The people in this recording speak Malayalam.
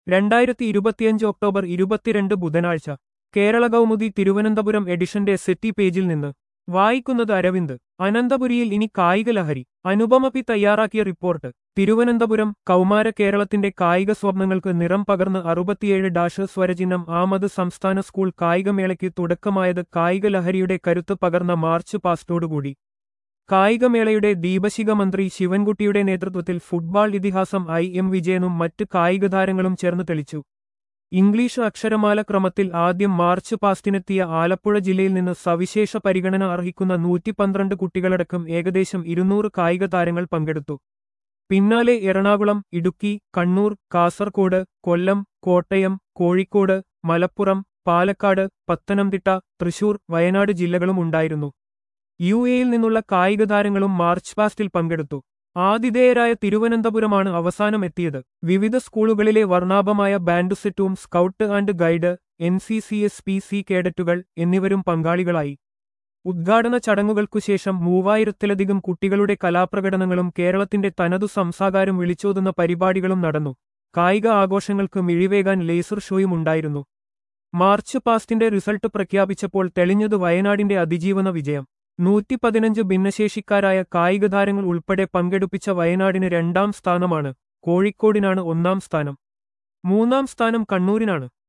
രണ്ടായിരത്തി ഇരുപത്തിയഞ്ച് ഒക്ടോബർ ഇരുപത്തിരണ്ട് ബുധനാഴ്ച കേരള കൗമുദി തിരുവനന്തപുരം എഡിഷന്റെ സെറ്റി പേജിൽ നിന്ന് വായിക്കുന്നത് അരവിന്ദ് അനന്തപുരിയിൽ ഇനി കായിക ലഹരി അനുപമ പി തയ്യാറാക്കിയ റിപ്പോർട്ട് തിരുവനന്തപുരം കൗമാര കേരളത്തിന്റെ കായിക സ്വപ്നങ്ങൾക്ക് നിറം പകർന്ന് അറുപത്തിയേഴ് ഡാഷ് സ്വരചിഹ്നം ആമത് സംസ്ഥാന സ്കൂൾ കായികമേളയ്ക്ക് തുടക്കമായത് കായിക ലഹരിയുടെ കരുത്ത് പകർന്ന മാർച്ച് പാസ്റ്റോടുകൂടി കായികമേളയുടെ ദീപശിഖ മന്ത്രി ശിവൻകുട്ടിയുടെ നേതൃത്വത്തിൽ ഫുട്ബോൾ ഇതിഹാസം ഐ എം വിജയനും മറ്റ് കായിക താരങ്ങളും ചേർന്ന് തെളിച്ചു ഇംഗ്ലീഷ് അക്ഷരമാല ക്രമത്തിൽ ആദ്യം മാർച്ച് പാസ്റ്റിനെത്തിയ ആലപ്പുഴ ജില്ലയിൽ നിന്ന് സവിശേഷ പരിഗണന അർഹിക്കുന്ന നൂറ്റി പന്ത്രണ്ട് കുട്ടികളടക്കം ഏകദേശം ഇരുന്നൂറ് കായിക താരങ്ങൾ പങ്കെടുത്തു പിന്നാലെ എറണാകുളം ഇടുക്കി കണ്ണൂർ കാസർകോട് കൊല്ലം കോട്ടയം കോഴിക്കോട് മലപ്പുറം പാലക്കാട് പത്തനംതിട്ട തൃശൂർ വയനാട് ജില്ലകളും ഉണ്ടായിരുന്നു യു എയിൽ നിന്നുള്ള കായിക താരങ്ങളും മാർച്ച് പാസ്റ്റിൽ പങ്കെടുത്തു ആതിഥേയരായ തിരുവനന്തപുരമാണ് അവസാനം എത്തിയത് വിവിധ സ്കൂളുകളിലെ വർണ്ണാഭമായ ബാൻഡ് സെറ്റും scout and guide N C C S P C കേഡറ്റുകൾ എന്നിവരും പങ്കാളികളായി ഉദ്ഘാടന ചടങ്ങുകൾക്കുശേഷം മൂവായിരത്തിലധികം കുട്ടികളുടെ കലാപ്രകടനങ്ങളും കേരളത്തിന്റെ തനതു സംസാകാരം വിളിച്ചോതുന്ന പരിപാടികളും നടന്നു കായിക ആഘോഷങ്ങൾക്ക് മിഴിവേകാൻ ലേസർ ഷോയും ഉണ്ടായിരുന്നു മാർച്ച് പാസ്റ്റിന്റെ റിസൾട്ട് പ്രഖ്യാപിച്ചപ്പോൾ തെളിഞ്ഞത് വയനാടിന്റെ അതിജീവന വിജയം നൂറ്റി പതിനഞ്ച് ഭിന്നശേഷിക്കാരായ കായിക താരങ്ങൾ ഉൾപ്പെടെ പങ്കെടുപ്പിച്ച വയനാടിന് രണ്ടാം സ്ഥാനമാണ് കോഴിക്കോടിനാണ് ഒന്നാം സ്ഥാനം മൂന്നാം സ്ഥാനം കണ്ണൂരിനാണ്